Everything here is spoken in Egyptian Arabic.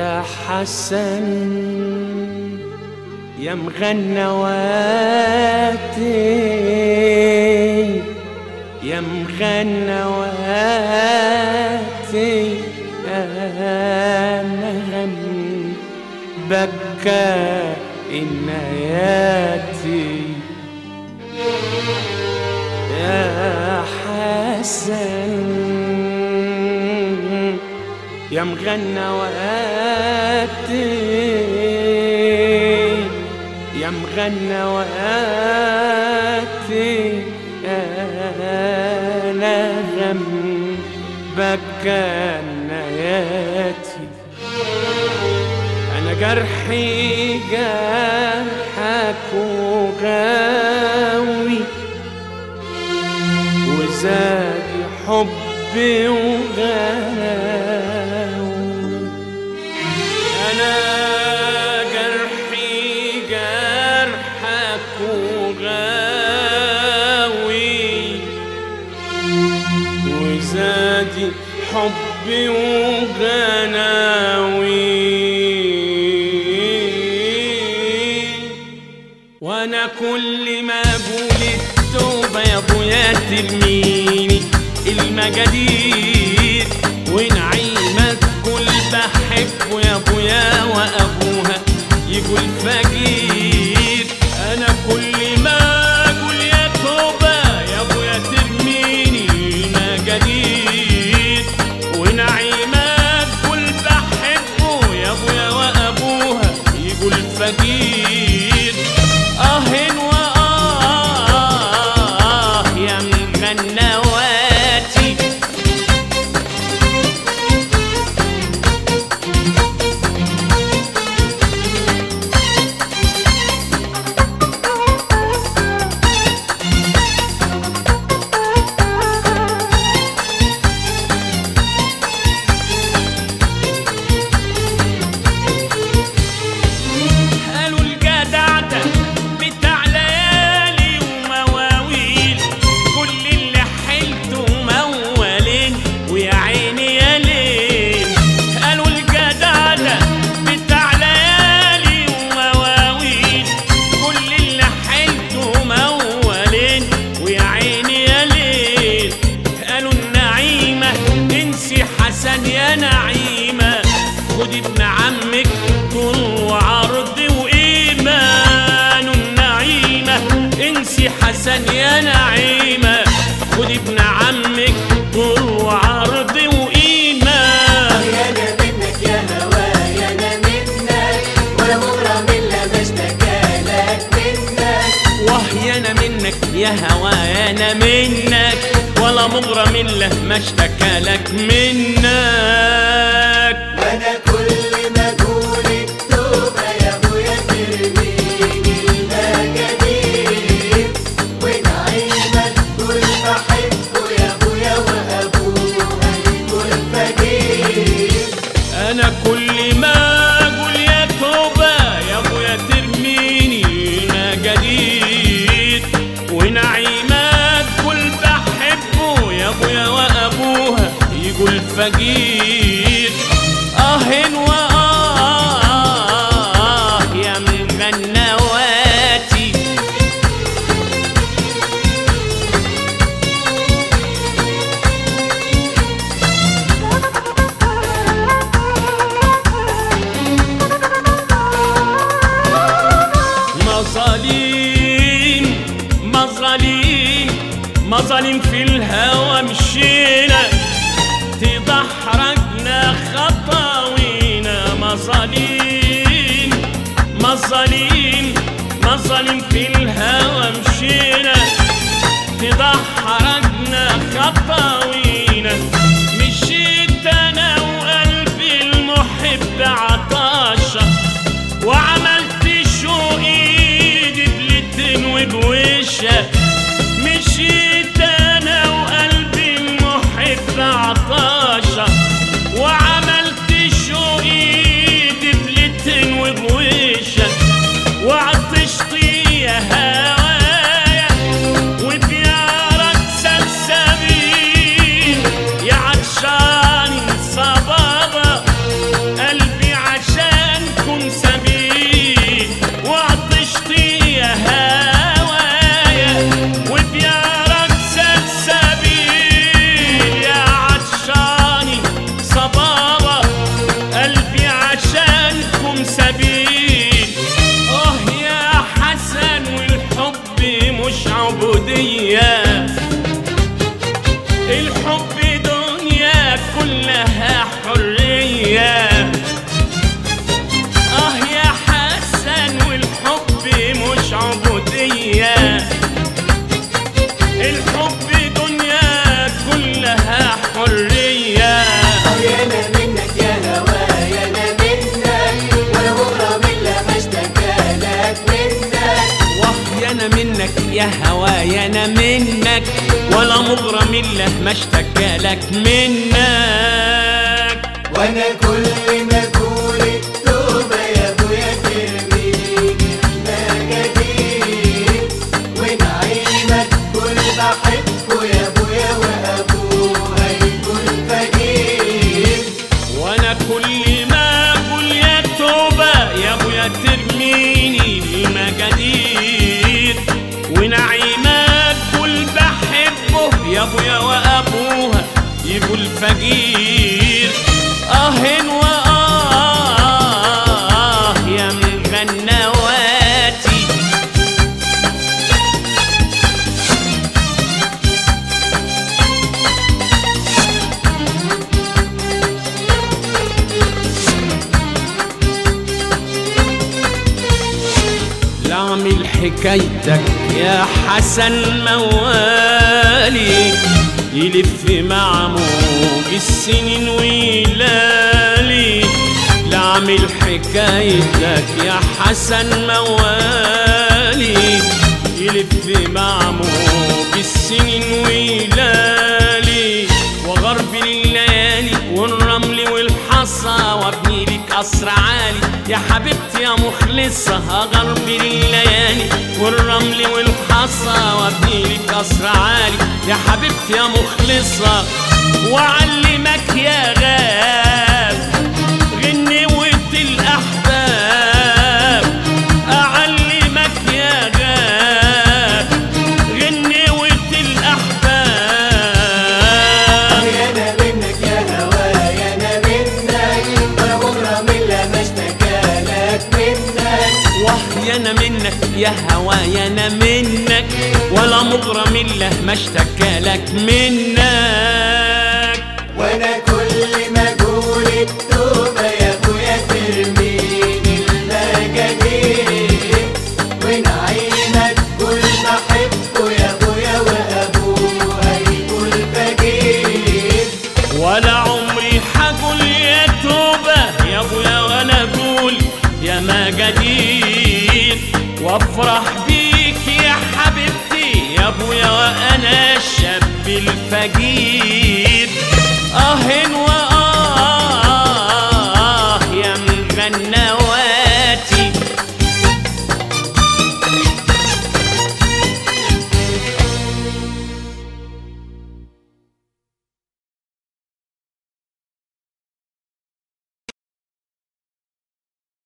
يا حسن يا مغنواتي يا مغنواتي أنا غم بكى إناياتي يا حسن يا مغنواتي يا مغنواتي أنا غم بكى نياتي أنا جرحي جرحك وغاوي وزادي حبي وغاوي أنا جرحي جرحك وغاوي وزادي حبي وغناوي وانا كل ما اقول التوبه يا ابويا ترميني المجادير ونعيمك كل بحبه يا ابويا وابوها يقول فقير انا كل ما اقول يا توبه يا ابويا ترميني المجادير ونعيمك كل بحبه يا ابويا وابوها يقول فقير اه واه يا مغنواتي قالوا الجدع ده بتاع ليالي ومواويل كل اللي حيلته موالين ويا عيني يا ليل قالوا الجدع ده بتاع ليالي ومواويل كل اللي حيلته موالين ويا عيني يا ليل قالوا النعيمة انسي حسن يا نعيمة خد ابن عمك طول وعرض وإيمان النعيمة انسي حسن يا نعيمة خد ابن عمك طول وعرض وإيمان يانا منك يا هوايا انا منك ولا مغرم الا ما اشتكالك منك وهيانا منك يا هوايانا منك ولا مغرم الا ما اشتكى لك منك وانا كل ما اقول التوبه يا ابويا ترميني المجادير ونعيمك كل بحبه يا ابويا وابوها يقول فقير انا كل ما اقول يا توبه يا ابويا ترميني ما جديد ونعيمات كل بحبه يا ابويا وابوها يقول فقير اه واه يا مغنواتي مظالم مظالم مظالم في الهوى مشينا تدحرجنا خطاوينا مظالم مظالم مظالم في الهوى مشينا تدحرجنا خطاوينا مشيت انا وقلبي المحب عطاشة وعملت شو ايدي بلتن وبوشة مشيت انا وقلبي المحب عطاشة وعملت شو ايدي بلتن وبوشة وعطشت يا هوايا وديارك سلسبيل يا هوايا انا منك ولا مغرم الا ما اشتكى لك منك وانا كل ما اقول التوبه يا ابويا ترميني المجادير ونعيمك كل بحبه يا ابويا وابوه هيكون فقير وانا كل ما اقول يا توبة يا ابويا ترميني المجادير ونعيمات كل بحبه يا ابويا وابوها يقول فقير اه واه يا من غنواتي لاعمل حكايتك يا حسن موالي يلف مع موج السنين ويلالي لاعمل حكايتك يا حسن موالي يلف مع موج السنين ويلالي وغرب الليالي والرمل والحصى وابني لك قصر عالي يا حبيبتي يا مخلصة غرب الليالي والرمل والحصى وابني لك قصر عالي يا حبيبتي يا مخلصة وأعلمك يا غاب غنوة الأحباب أعلمك يا غاب غنوة الأحباب يا انا منك يا هوايا انا منك ولا مغرم الا ما اشتكى لك منك وحي انا منك يا هوايا انا منك ولا مغرم الا ما اشتكى لك منك وانا كل ما اقول التوبه يا ابويا ترميني المجادير ونعيمك كل ما احبه يا ابويا وابوه هيكون فقير ولا عمري حقول يا توبة يا ابويا ولا اقول يا ما قدير وافرح بيك يا حبيبتي يا ابويا وانا الشاب الفقير